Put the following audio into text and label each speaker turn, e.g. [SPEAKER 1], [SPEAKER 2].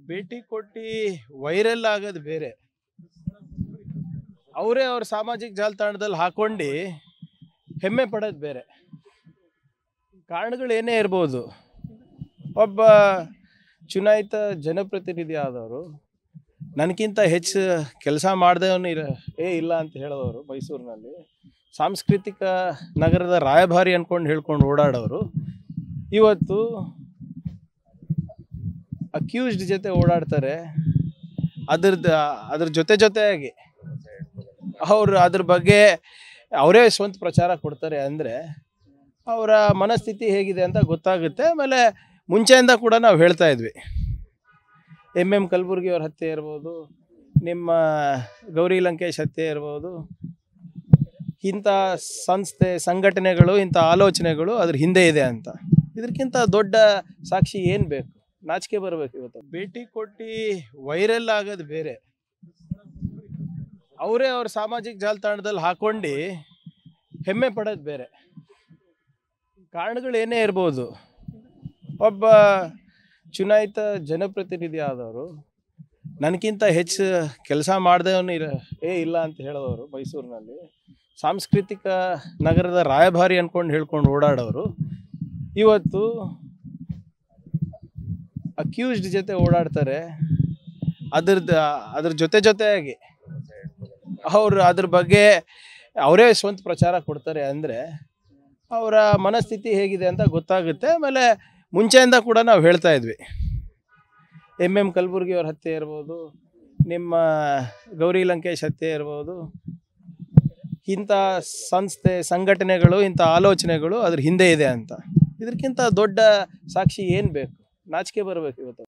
[SPEAKER 1] ಭೇಟಿ ಕೊಟ್ಟು ವೈರಲ್ ಆಗೋದು ಬೇರೆ ಅವರೇ ಅವ್ರ ಸಾಮಾಜಿಕ ಜಾಲತಾಣದಲ್ಲಿ ಹಾಕೊಂಡು ಹೆಮ್ಮೆ ಪಡೋದು ಬೇರೆ ಕಾರಣಗಳು ಏನೇ ಇರ್ಬೋದು ಒಬ್ಬ ಚುನಾಯಿತ ಜನಪ್ರತಿನಿಧಿ ಆದವರು ನನಗಿಂತ ಹೆಚ್ಚು ಕೆಲಸ ಮಾಡಿದವನು ಇರ ಏ ಇಲ್ಲ ಅಂತ ಹೇಳೋರು ಮೈಸೂರಿನಲ್ಲಿ ಸಾಂಸ್ಕೃತಿಕ ನಗರದ ರಾಯಭಾರಿ ಅನ್ಕೊಂಡು ಹೇಳ್ಕೊಂಡು ಓಡಾಡೋರು ಇವತ್ತು ಅಕ್ಯೂಸ್ಡ್ ಜೊತೆ ಓಡಾಡ್ತಾರೆ ಅದ್ರದ್ದು ಅದ್ರ ಜೊತೆ ಜೊತೆಯಾಗಿ ಅವರು ಅದ್ರ ಬಗ್ಗೆ ಅವರೇ ಸ್ವಂತ ಪ್ರಚಾರ ಕೊಡ್ತಾರೆ ಅಂದರೆ ಅವರ ಮನಸ್ಥಿತಿ ಹೇಗಿದೆ ಅಂತ ಗೊತ್ತಾಗುತ್ತೆ ಆಮೇಲೆ ಮುಂಚೆಯಿಂದ ಕೂಡ ನಾವು ಹೇಳ್ತಾ ಇದ್ವಿ ಎಮ್ ಎಮ್ ಕಲಬುರ್ಗಿ ಅವ್ರ ಹತ್ಯೆ ಇರ್ಬೋದು ನಿಮ್ಮ ಗೌರಿ ಲಂಕೇಶ್ ಹತ್ಯೆ ಇರ್ಬೋದು ಇಂಥ ಸಂಸ್ಥೆ ಸಂಘಟನೆಗಳು ಇಂಥ ಆಲೋಚನೆಗಳು ಅದ್ರ ಹಿಂದೆ ಇದೆ ಅಂತ ಇದಕ್ಕಿಂತ ದೊಡ್ಡ ಸಾಕ್ಷಿ ಏನು ಬೇಕು ನಾಚಿಕೆ ಬರಬೇಕು ಇವತ್ತು ಭೇಟಿ ಕೊಟ್ಟು ವೈರಲ್ ಆಗೋದು ಬೇರೆ ಅವರೇ ಅವ್ರ ಸಾಮಾಜಿಕ ಜಾಲತಾಣದಲ್ಲಿ ಹಾಕೊಂಡು ಹೆಮ್ಮೆ ಪಡೋದು ಬೇರೆ ಕಾರಣಗಳು ಏನೇ ಇರ್ಬೋದು ಒಬ್ಬ ಚುನಾಯಿತ ಜನಪ್ರತಿನಿಧಿ ಆದವರು ನನಗಿಂತ ಹೆಚ್ಚು ಕೆಲಸ ಮಾಡಿದವನು ಇರ ಏ ಇಲ್ಲ ಅಂತ ಹೇಳೋರು ಮೈಸೂರಿನಲ್ಲಿ ಸಾಂಸ್ಕೃತಿಕ ನಗರದ ರಾಯಭಾರಿ ಅನ್ಕೊಂಡು ಹೇಳ್ಕೊಂಡು ಓಡಾಡೋರು ಇವತ್ತು ಅಕ್ಯೂಸ್ಡ್ ಜೊತೆ ಓಡಾಡ್ತಾರೆ ಅದ್ರದ್ದು ಅದ್ರ ಜೊತೆ ಜೊತೆಯಾಗಿ ಅವರು ಅದ್ರ ಬಗ್ಗೆ ಅವರೇ ಸ್ವಂತ ಪ್ರಚಾರ ಕೊಡ್ತಾರೆ ಅಂದರೆ ಅವರ ಮನಸ್ಥಿತಿ ಹೇಗಿದೆ ಅಂತ ಗೊತ್ತಾಗುತ್ತೆ ಆಮೇಲೆ ಮುಂಚೆಯಿಂದ ಕೂಡ ನಾವು ಹೇಳ್ತಾ ಇದ್ವಿ ಎಮ್ ಎಮ್ ಕಲಬುರ್ಗಿ ಅವ್ರ ಹತ್ಯೆ ಇರ್ಬೋದು ನಿಮ್ಮ ಗೌರಿ ಲಂಕೇಶ್ ಹತ್ಯೆ ಇರ್ಬೋದು ಇಂಥ ಸಂಸ್ಥೆ ಸಂಘಟನೆಗಳು ಇಂಥ ಆಲೋಚನೆಗಳು ಅದ್ರ ಹಿಂದೆ ಇದೆ ಅಂತ ಇದಕ್ಕಿಂತ ದೊಡ್ಡ ಸಾಕ್ಷಿ ಏನು ಬೇಕು ನಾಚಿಕೆ ಬರಬೇಕು ಇವತ್ತು